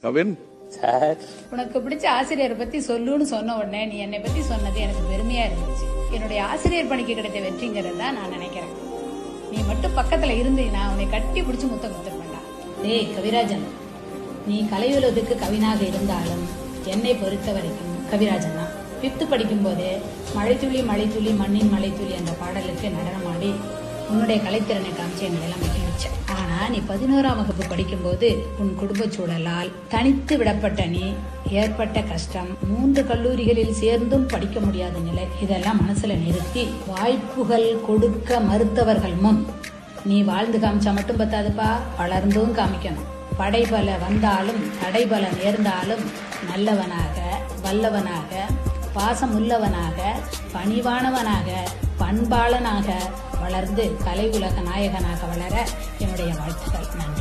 Kavin sir உனக்கு பிடிச்ச ஆசிரியரை பத்தி சொல்லுன்னு சொன்ன உடனே நீ என்னை பத்தி சொன்னது எனக்கு பெருமையா இருந்துச்சு என்னுடைய ஆசிரியர் பணிக்கு கிடைத்த வெற்றிங்கிறது தான் நான் நினைக்கிறேன் நீ மட்டும் பக்கத்துல இருந்தீங்கன்னா உன்னை கட்டி பிடிச்சு முத்தம் கொடுத்துருப்பேன்டா டேய் கவிராஜன் நீ கலையுலகத்துக்கு கவினாக இருந்தாலும் என்னை பொறுத்த வரைக்கும் கவிராஜன் தான் பிப்து படிக்கும் போதே மழைத்துளி மழைத்துளி மண்ணின் மழைத்துளி என்ற பாடலுக்கு நடனமாடி உன்னுடைய கலைத்திறனை காமிச்சு எங்களை எல்லாம் மகிழ்ச்ச ஆனா நீ பதினோராம் வகுப்பு படிக்கும்போது உன் குடும்ப சூழலால் தனித்து விடப்பட்ட நீ ஏற்பட்ட கஷ்டம் மூன்று கல்லூரிகளில் சேர்ந்தும் படிக்க முடியாத நிலை இதெல்லாம் மனசுல நிறுத்தி வாய்ப்புகள் கொடுக்க மறுத்தவர்கள் முன் நீ வாழ்ந்து காமிச்சா மட்டும் பத்தாதுப்பா வளர்ந்தும் காமிக்கணும் படைபல வந்தாலும் தடைபல நேர்ந்தாலும் நல்லவனாக வல்லவனாக பாசமுள்ளவனாக பணிவானவனாக பண்பாளனாக வளர்ந்து கலை உலக நாயகனாக வளர என்னுடைய வாழ்த்துக்கள் நன்றி